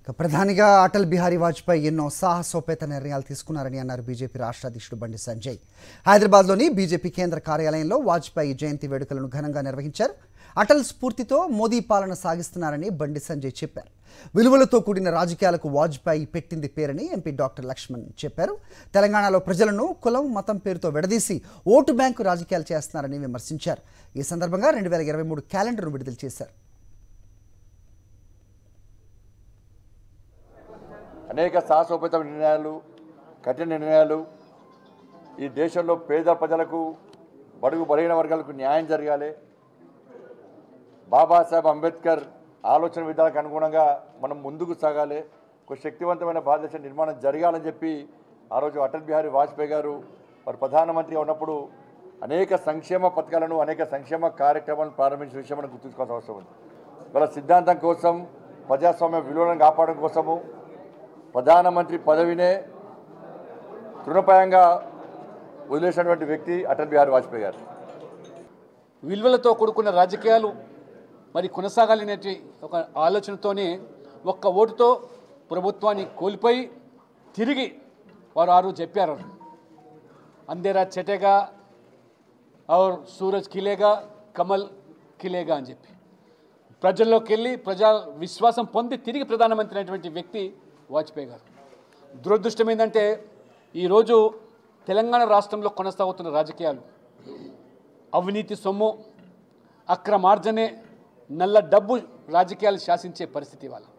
ఇక ప్రధానిగా అటల్ బిహారీ వాజ్పేయి ఎన్నో సాహసోపేత నిర్ణయాలు తీసుకున్నారని అన్నారు బీజేపీ రాష్ట్ర అధ్యక్షుడు బండి సంజయ్ హైదరాబాద్లోని బీజేపీ కేంద్ర కార్యాలయంలో వాజ్పేయి జయంతి వేడుకలను ఘనంగా నిర్వహించారు అటల్ స్ఫూర్తితో మోదీ పాలన సాగిస్తున్నారని బండి సంజయ్ చెప్పారు విలువలతో కూడిన రాజకీయాలకు వాజ్పేయి పెట్టింది పేరని ఎంపీ డాక్టర్ లక్ష్మణ్ చెప్పారు తెలంగాణలో ప్రజలను కులం మతం పేరుతో విడదీసి ఓటు బ్యాంకు రాజకీయాలు చేస్తున్నారని విమర్శించారు ఈ సందర్భంగా రెండు వేల ఇరవై మూడు క్యాలెండర్ను విడుదల చేశారు అనేక సాహసోపేత నిర్ణయాలు కఠిన నిర్ణయాలు ఈ దేశంలో పేద ప్రజలకు బడుగు బలహీన వర్గాలకు న్యాయం జరగాలి బాబాసాహెబ్ అంబేద్కర్ ఆలోచన విధాలకు అనుగుణంగా మనం ముందుకు సాగాలి ఒక శక్తివంతమైన భారతదేశ నిర్మాణం జరగాలని చెప్పి ఆ రోజు అటల్ బిహారీ వాజ్పేయి గారు వారు ప్రధానమంత్రిగా ఉన్నప్పుడు అనేక సంక్షేమ పథకాలను అనేక సంక్షేమ కార్యక్రమాలను ప్రారంభించిన విషయం మనం గుర్తుంచుకోవాల్సిన అవసరం ఉంది వాళ్ళ సిద్ధాంతం కోసం ప్రజాస్వామ్య విలువలను కాపాడడం కోసము ప్రధానమంత్రి పదవినే తృణప్రాయంగా వదిలేసినటువంటి వ్యక్తి అటల్ బిహారీ వాజ్పేయి గారు విలువలతో కూడుకున్న రాజకీయాలు మరి కొనసాగాలనే ఒక ఆలోచనతోనే ఒక్క ఓటుతో ప్రభుత్వాన్ని కోల్పోయి తిరిగి వారు ఆరు చెప్పారు అందేరా చెటేగా ఔర్ సూరజ్ కిలేగా కమల్ కిలేగా అని చెప్పి ప్రజల్లోకి వెళ్ళి ప్రజా విశ్వాసం పొంది తిరిగి ప్రధానమంత్రి అయినటువంటి వ్యక్తి వాజ్పేయి గారు దురదృష్టం ఏంటంటే ఈరోజు తెలంగాణ రాష్ట్రంలో కొనసాగుతున్న రాజకీయాలు అవినీతి సొమ్ము అక్రమార్జనే నల్ల డబ్బు రాజకీయాలు శాసించే పరిస్థితి వాళ్ళ